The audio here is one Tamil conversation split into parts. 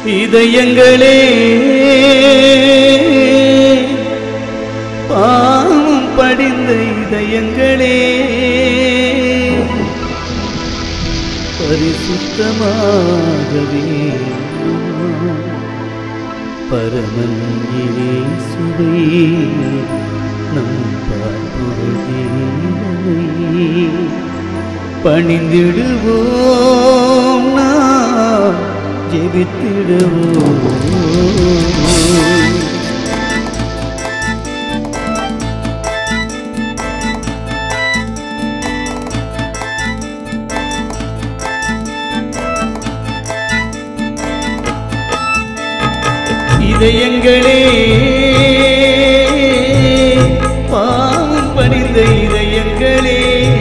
இதயங்களே பாவம் படிந்த இதயங்களே பரிசுத்தமாகவே பரமன் இயேசுவே நம் பார்ப்புகள் தேவனை பணிந்திடுவோம் நாம் ஜெபித்திடுவோம் இதயங்களே பாவம் படிந்த இதயங்களே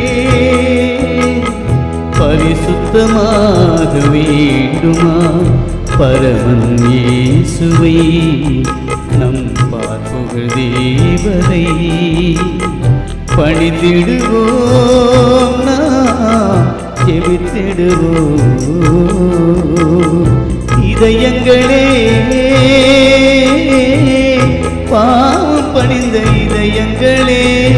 பரிசுத்தமாக வேண்டுமா பரமன் இயேசுவை நம் பார்ப்புகள் தேவனை பணித்திடுவோம் நாம் ஜெபித்திடுவோம் இதயங்களே பாவம் பணிந்த இதயங்களே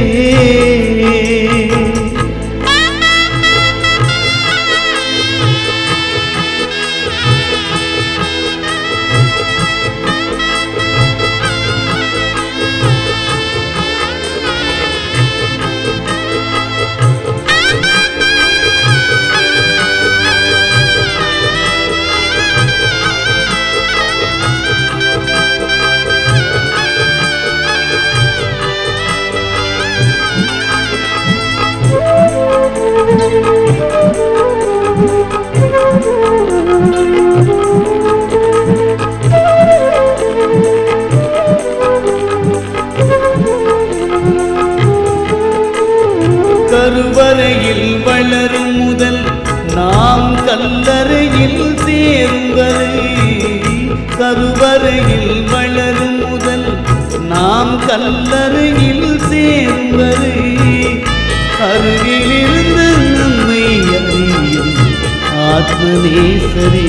கருவறையில் வளரும் முதல் நாம் கல்லறையில் சேரும் வரை கருவறையில் வளரும் முதல் நாம் கல்லறையில் சேரும் வரை அருகிலிருந்து நம்மை அறியும் ஆத்மநேசரே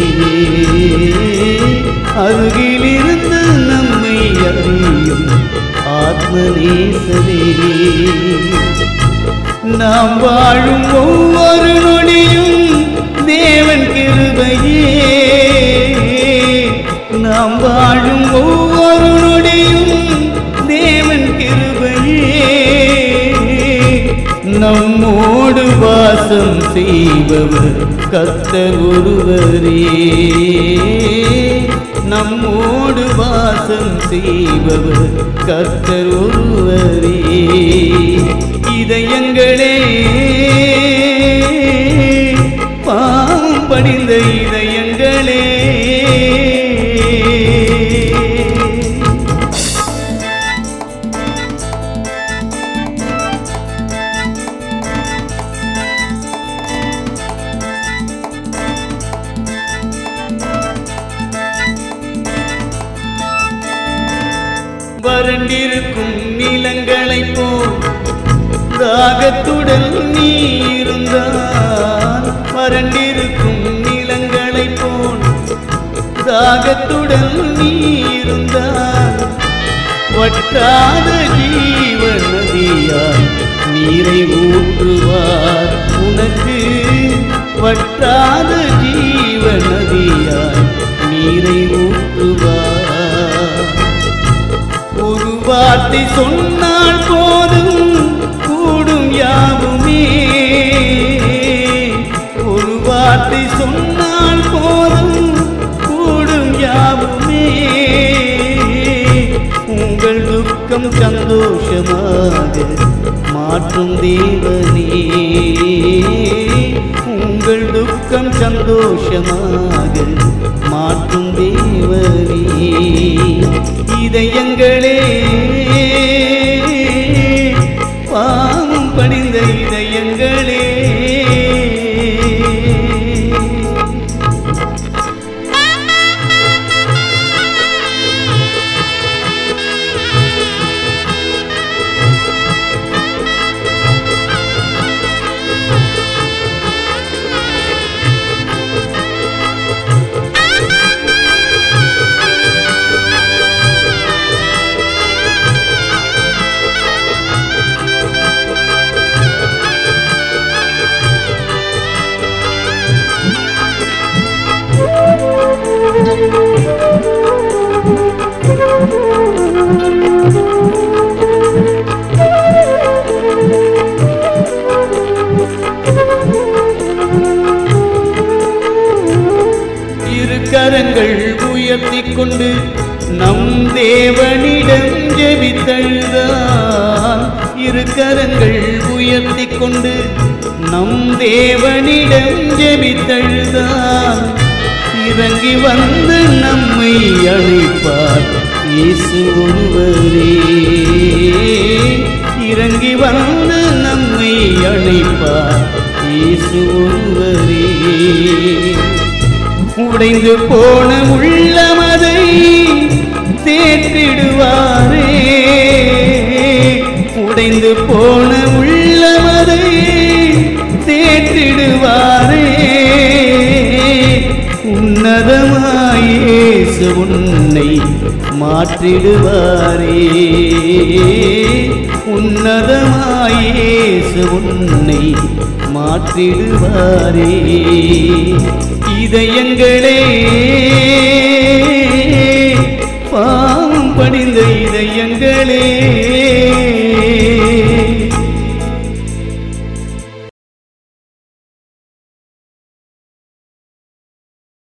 அருகிலிருந்து நம்மை அறியும் ஆத்மநேசரே நாம் வாழும் ஒவ்வொரு நொடியும் தேவன் கிருபையே நாம் வாழும் ஒவ்வொரு நொடியும் தேவன் கிருபையே நம்மோடு வாசம் செய்பவர் கர்த்தர் ஒருவரே நம்மோடு வாசம் செய்பவர் கர்த்தர் ஒருவரே இதயங்களே பாவம் படிந்த இதயங்களே வறண்டிருக்கும் நிலங்களைப் போல் தாகத்துடன் நீ இருந்தால் வறண்டிருக்கும் நிலங்களைப் போல் தாகத்துடன் நீ இருந்தால் வற்றாத ஜீவ நதியால் நீரை ஊற்றுவார் உனக்கு வற்றாத ஜீவ நதியால் நீரை ஊற்றுவார் ஒரு வார்த்தை சொன்னால் போதும் கூடும் யாவுமே ஒரு வார்த்தை சொன்னால் போதும் கூடும் யாவுமே உங்கள் துக்கம் சந்தோஷமாக மாற்றும் தேவனே உங்கள் துக்கம் சந்தோஷமாக மாற்றும் தேவனே இதயங்களே பாவம் படிந்த இதயங்களே கரங்கள் உயர்த்தி கொண்டு நம் தேவனிடம் ஜெபித்தழுதான் இரு கரங்கள் உயர்த்தி கொண்டு நம் தேவனிடம் ஜெபித்தழுதான் இறங்கி வந்து நம்மை அழைப்பார் இயேசு ஒருவரே இறங்கி வந்து நம்மை அழைப்பார் இயேசு ஒருவரே உடைந்து போன உள்ளமதை தேற்றிடுவாரே உடைந்து போன உள்ளமதை தேற்றிடுவாரே உன்னதமாயேசு உன்னை மாற்றிடுவாரே உன்னதமாயேசு உன்னை மாற்றிடுவாரே இதயங்களே பாவம் படிந்த இதயங்களே